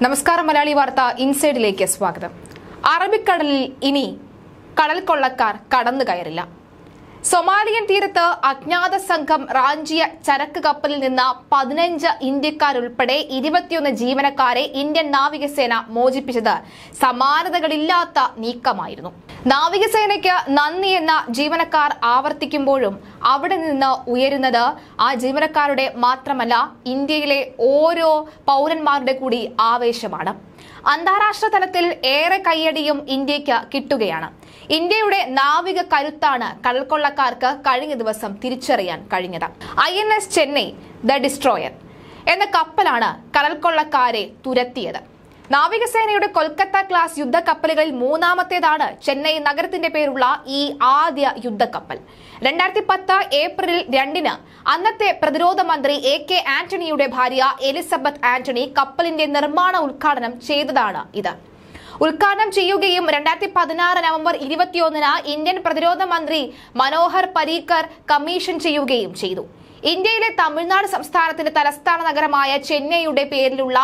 നമസ്കാരം മലയാളി വാർത്ത ഇൻസൈഡിലേക്ക് സ്വാഗതം അറബിക്കടലിൽ ഇനി കടൽ കൊള്ളക്കാർ കടന്നു കയറില്ല സൊമാലിയൻ തീരത്ത് അജ്ഞാത സംഘം റാഞ്ചിയ ചരക്ക് കപ്പലിൽ നിന്ന് പതിനഞ്ച് ഇന്ത്യക്കാരുൾപ്പെടെ ഇരുപത്തിയൊന്ന് ജീവനക്കാരെ ഇന്ത്യൻ നാവികസേന മോചിപ്പിച്ചത് സമാനതകളില്ലാത്ത നീക്കമായിരുന്നു നാവികസേനയ്ക്ക് നന്ദി എന്ന ജീവനക്കാർ ആവർത്തിക്കുമ്പോഴും അവിടെ നിന്ന് ഉയരുന്നത് ആ ജീവനക്കാരുടെ മാത്രമല്ല ഇന്ത്യയിലെ ഓരോ പൗരന്മാരുടെ കൂടി ആവേശമാണ് അന്താരാഷ്ട്ര തലത്തിൽ ഏറെ കയ്യടിയും ഇന്ത്യക്ക് കിട്ടുകയാണ് ഇന്ത്യയുടെ നാവിക കരുത്താണ് കടൽക്കൊള്ളക്കാർക്ക് കഴിഞ്ഞ ദിവസം തിരിച്ചറിയാൻ കഴിഞ്ഞത് I N S Chennai the destroyer എന്ന കപ്പലാണ് കടൽക്കൊള്ളക്കാരെ തുരത്തിയത് നാവികസേനയുടെ കൊൽക്കത്ത ക്ലാസ് യുദ്ധക്കപ്പലുകളിൽ മൂന്നാമത്തേതാണ് ചെന്നൈ നഗരത്തിന്റെ പേരുള്ള ഈ ആദ്യ യുദ്ധക്കപ്പൽ രണ്ടായിരത്തി പത്ത് ഏപ്രിൽ രണ്ടിന് അന്നത്തെ പ്രതിരോധ മന്ത്രി എ കെ ആന്റണിയുടെ ഭാര്യ എലിസബത്ത് ആന്റണി കപ്പലിന്റെ നിർമ്മാണ ഉദ്ഘാടനം ചെയ്തതാണ് ഇത് ഉദ്ഘാടനം ചെയ്യുകയും രണ്ടായിരത്തി പതിനാറ് നവംബർ ഇരുപത്തിയൊന്നിന് ഇന്ത്യൻ പ്രതിരോധ മന്ത്രി മനോഹർ പരീക്കർ കമ്മീഷൻ ചെയ്യുകയും ചെയ്തു ഇന്ത്യയിലെ തമിഴ്നാട് സംസ്ഥാനത്തിന്റെ തലസ്ഥാന നഗരമായ ചെന്നൈയുടെ പേരിലുള്ള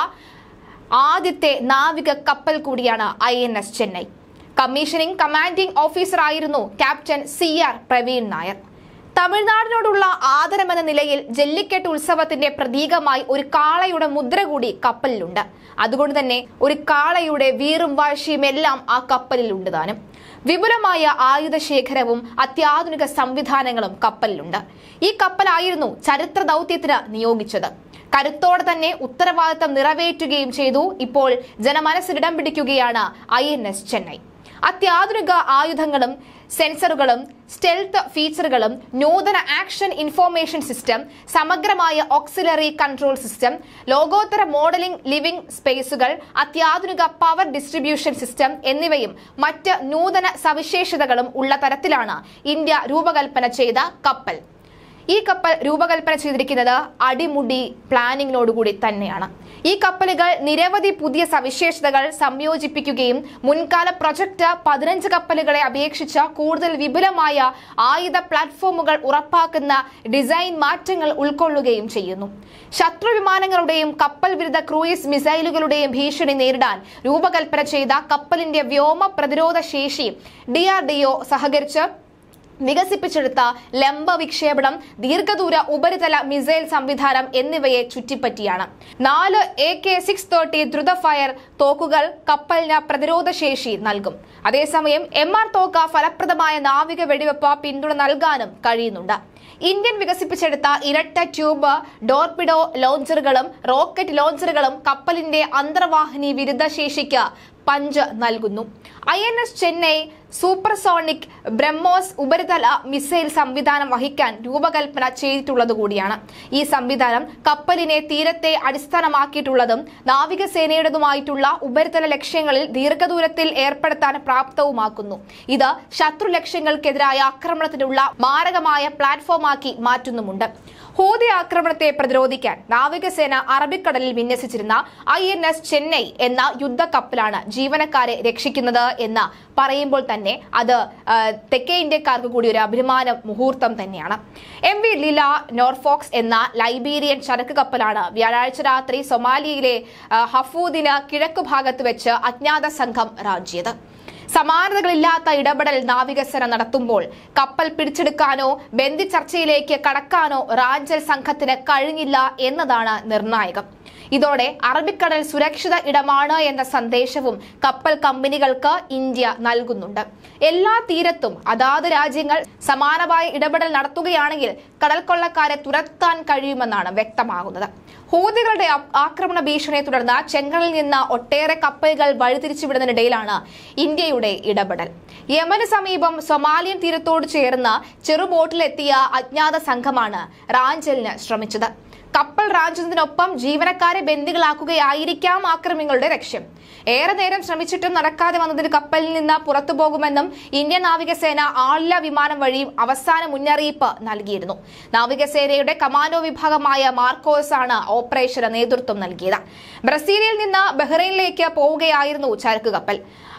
ആദ്യത്തെ നാവിക കപ്പൽ കൂടിയാണ് I N S Chennai commissioning commanding ഓഫീസറായിരുന്നു captain C R Praveen Nair തമിഴ്നാടിനോടുള്ള ആദരമെന്ന നിലയിൽ ജല്ലിക്കെട്ട് ഉത്സവത്തിന്റെ പ്രതീകമായി ഒരു കാളയുടെ മുദ്ര കൂടി കപ്പലിലുണ്ട് അതുകൊണ്ട് തന്നെ ഒരു കാളയുടെ വീറും വാശിയും എല്ലാം ആ കപ്പലിലുണ്ട് താനും വിപുലമായ ആയുധശേഖരവും അത്യാധുനിക സംവിധാനങ്ങളും കപ്പലിലുണ്ട് ഈ കപ്പലായിരുന്നു ചരിത്ര ദൗത്യത്തിന് നിയോഗിച്ചത് കരുത്തോടെ തന്നെ ഉത്തരവാദിത്തം നിറവേറ്റുകയും ചെയ്തു ഇപ്പോൾ ജനമനസ്സിലിടം പിടിക്കുകയാണ് ഐ എൻ എസ് ചെന്നൈ അത്യാധുനിക ആയുധങ്ങളും സെൻസറുകളും സ്റ്റെൽത്ത് ഫീച്ചറുകളും നൂതന ആക്ഷൻ ഇൻഫോർമേഷൻ സിസ്റ്റം സമഗ്രമായ ഓക്സിലറി കൺട്രോൾ സിസ്റ്റം ലോകോത്തര മോഡലിംഗ് ലിവിംഗ് സ്പേസുകൾ അത്യാധുനിക പവർ ഡിസ്ട്രിബ്യൂഷൻ സിസ്റ്റം എന്നിവയും മറ്റ് നൂതന സവിശേഷതകളും ഉള്ള തരത്തിലാണ് ഇന്ത്യ രൂപകൽപ്പന ചെയ്ത കപ്പൽ ഈ കപ്പൽ രൂപകൽപ്പന ചെയ്തിരിക്കുന്നത് അടിമുടി പ്ലാനിങ്ങിനോടുകൂടി തന്നെയാണ് ഈ കപ്പലുകൾ നിരവധി പുതിയ സവിശേഷതകൾ സംയോജിപ്പിക്കുകയും മുൻകാല പ്രൊജക്ട് പതിനഞ്ച് കപ്പലുകളെ അപേക്ഷിച്ച് കൂടുതൽ വിപുലമായ ആയുധ പ്ലാറ്റ്ഫോമുകൾ ഉറപ്പാക്കുന്ന ഡിസൈൻ മാറ്റങ്ങൾ ഉൾക്കൊള്ളുകയും ചെയ്യുന്നു ശത്രു വിമാനങ്ങളുടെയും കപ്പൽ വിരുദ്ധ ക്രൂയിസ് മിസൈലുകളുടെയും ഭീഷണി നേരിടാൻ രൂപകൽപ്പന ചെയ്ത കപ്പലിന്റെ വ്യോമ പ്രതിരോധ ശേഷി ഡിആർഡിഒ സഹകരിച്ച് വികസിപ്പിച്ചെടുത്ത ലംബ വിക്ഷേപണം ദീർഘദൂര ഉപരിതല മിസൈൽ സംവിധാനം എന്നിവയെ ചുറ്റിപ്പറ്റിയാണ് നാല് എ കെ സിക്സ് തേർട്ടി ദ്രുത ഫയർ തോക്കുകൾ കപ്പലിന് പ്രതിരോധ ശേഷി നൽകും അതേസമയം എം ആർ തോക്ക ഫലപ്രദമായ നാവിക വെടിവെപ്പ് പിന്തുണ നൽകാനും കഴിയുന്നുണ്ട് ഇന്ത്യൻ വികസിപ്പിച്ചെടുത്ത ഇരട്ട ട്യൂബ് ഡോർപിഡോ ലോഞ്ചറുകളും റോക്കറ്റ് ലോഞ്ചറുകളും കപ്പലിന്റെ അന്തർവാഹിനി വിരുദ്ധ ശേഷിക്ക് പഞ്ച് നൽകുന്നു I N S Chennai supersonic BrahMos ഉപരിതല മിസൈൽ സംവിധാനം വഹിക്കാൻ രൂപകൽപ്പന ചെയ്തിട്ടുള്ളത് കൂടിയാണ് ഈ സംവിധാനം കപ്പലിനെ തീരത്തെ അടിസ്ഥാനമാക്കിയിട്ടുള്ളതും നാവികസേനയുടേതുമായിട്ടുള്ള ഉപരിതല ലക്ഷ്യങ്ങളിൽ ദീർഘദൂരത്തിൽ ഏർപ്പെടുത്താൻ പ്രാപ്തവുമാക്കുന്നു ഇത് ശത്രു ലക്ഷ്യങ്ങൾക്കെതിരായ ആക്രമണത്തിനുള്ള മാരകമായ പ്ലാറ്റ്ഫോമാക്കി മാറ്റുന്നുമുണ്ട് ഹൂതി ആക്രമണത്തെ പ്രതിരോധിക്കാൻ നാവികസേന അറബിക്കടലിൽ വിന്യസിച്ചിരുന്ന ഐ എൻ എസ് ചെന്നൈ എന്ന യുദ്ധക്കപ്പലാണ് ജീവനക്കാരെ രക്ഷിക്കുന്നത് എന്ന് പറയുമ്പോൾ തന്നെ അത് ആ, തെക്കേ ഇന്ത്യക്കാർക്ക് കൂടി ഒരു അഭിമാന മുഹൂർത്തം തന്നെയാണ് എം വി ലില നോർഫോക്സ് എന്ന ലൈബീരിയൻ ചരക്ക് കപ്പലാണ് വ്യാഴാഴ്ച രാത്രി സൊമാലിയയിലെ ആ, ഹഫൂദിന് കിഴക്കു ഭാഗത്ത് വെച്ച് അജ്ഞാത സംഘം റാഞ്ചിയത് സമാനതകളില്ലാത്ത ഇടപെടൽ നാവികസേന നടത്തുമ്പോൾ കപ്പൽ പിടിച്ചെടുക്കാനോ ബന്ദി ചർച്ചയിലേക്ക് കടക്കാനോ റാഞ്ചൽ സംഘത്തിന് കഴിഞ്ഞില്ല എന്നതാണ് നിർണായകം ഇതോടെ അറബിക്കടൽ സുരക്ഷിത ഇടമാണ് എന്ന സന്ദേശവും കപ്പൽ കമ്പനികൾക്ക് ഇന്ത്യ നൽകുന്നുണ്ട് എല്ലാ തീരത്തും അതാത് രാജ്യങ്ങൾ സമാനമായ ഇടപെടൽ നടത്തുകയാണെങ്കിൽ കടൽ കൊള്ളക്കാരെ തുരത്താൻ കഴിയുമെന്നാണ് വ്യക്തമാകുന്നത് ഹൂതികളുടെ ആ- ആക്രമണ ഭീഷണിയെ തുടർന്ന് ചെങ്കടലിൽ നിന്ന് ഒട്ടേറെ കപ്പലുകൾ വഴിതിരിച്ചുവിടുന്നതിനിടയിലാണ് ഇന്ത്യയുടെ ഇടപെടൽ യമന് സമീപം സൊമാലിയൻ തീരത്തോട് ചേർന്ന് ചെറുബോട്ടിലെത്തിയ അജ്ഞാത സംഘമാണ് റാഞ്ചലിന് ശ്രമിച്ചത് കപ്പൽ റാഞ്ചുന്നതിനൊപ്പം ജീവനക്കാരെ ബന്ദികളാക്കുകയായിരിക്കാം ആക്രമികളുടെ ലക്ഷ്യം ഏറെ നേരം ശ്രമിച്ചിട്ടും നടക്കാതെ വന്നതിന് കപ്പലിൽ നിന്ന് പുറത്തു പോകുമെന്നും ഇന്ത്യൻ നാവികസേന ആളില്ല വിമാനം വഴി അവസാന മുന്നറിയിപ്പ് നൽകിയിരുന്നു നാവികസേനയുടെ കമാൻഡോ വിഭാഗമായ മാർക്കോസ് ആണ് ഓപ്പറേഷന് നേതൃത്വം നൽകിയത് ബ്രസീലിൽ നിന്ന് ബഹ്റൈനിലേക്ക് പോവുകയായിരുന്നു ചരക്ക് കപ്പൽ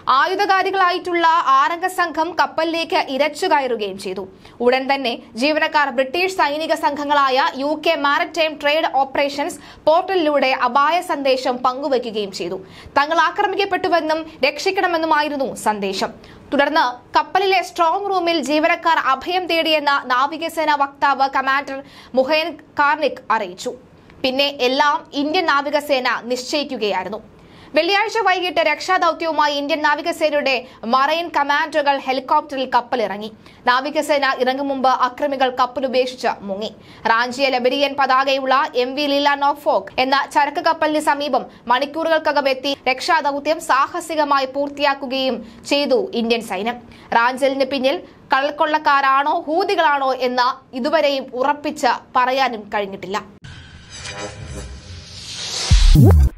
ആയുധകാരികളായിട്ടുള്ള ആറംഗ സംഘം കപ്പലിലേക്ക് ഇരച്ചു കയറുകയും ചെയ്തു ഉടൻ തന്നെ ജീവനക്കാർ ബ്രിട്ടീഷ് സൈനിക സംഘങ്ങളായ U K maritime trade operations പോർട്ടലിലൂടെ അപായ സന്ദേശം പങ്കുവയ്ക്കുകയും ചെയ്തു തങ്ങൾ ആക്രമിക്കപ്പെട്ടുവെന്നും രക്ഷിക്കണമെന്നുമായിരുന്നു സന്ദേശം തുടർന്ന് കപ്പലിലെ സ്ട്രോങ് റൂമിൽ ജീവനക്കാർ അഭയം തേടിയെന്ന നാവികസേന വക്താവ് കമാൻഡർ മുഹേൻ കാർണിക് അറിയിച്ചു പിന്നെ എല്ലാം ഇന്ത്യൻ നാവികസേന നിശ്ചയിക്കുകയായിരുന്നു വെള്ളിയാഴ്ച വൈകിട്ട് രക്ഷാദൌത്യവുമായി ഇന്ത്യൻ നാവികസേനയുടെ മറൈൻ കമാൻഡറുകൾ ഹെലികോപ്റ്ററിൽ കപ്പലിറങ്ങി നാവികസേന ഇറങ്ങും മുമ്പ് അക്രമികൾ കപ്പൽ ഉപേക്ഷിച്ച് മുങ്ങി റാഞ്ചിയ ലബരിയൻ പതാകയുള്ള എം വി ലീല നോഫോക്ക് എന്ന ചരക്ക് കപ്പലിന് സമീപം മണിക്കൂറുകൾക്കകം എത്തി രക്ഷാദൌത്യം സാഹസികമായി പൂർത്തിയാക്കുകയും ചെയ്തു ഇന്ത്യൻ സൈന്യം റാഞ്ചലിന് പിന്നിൽ കടൽക്കൊള്ളക്കാരാണോ ഹൂതികളാണോ എന്ന് ഇതുവരെയും ഉറപ്പിച്ച് പറയാനും കഴിഞ്ഞിട്ടില്ല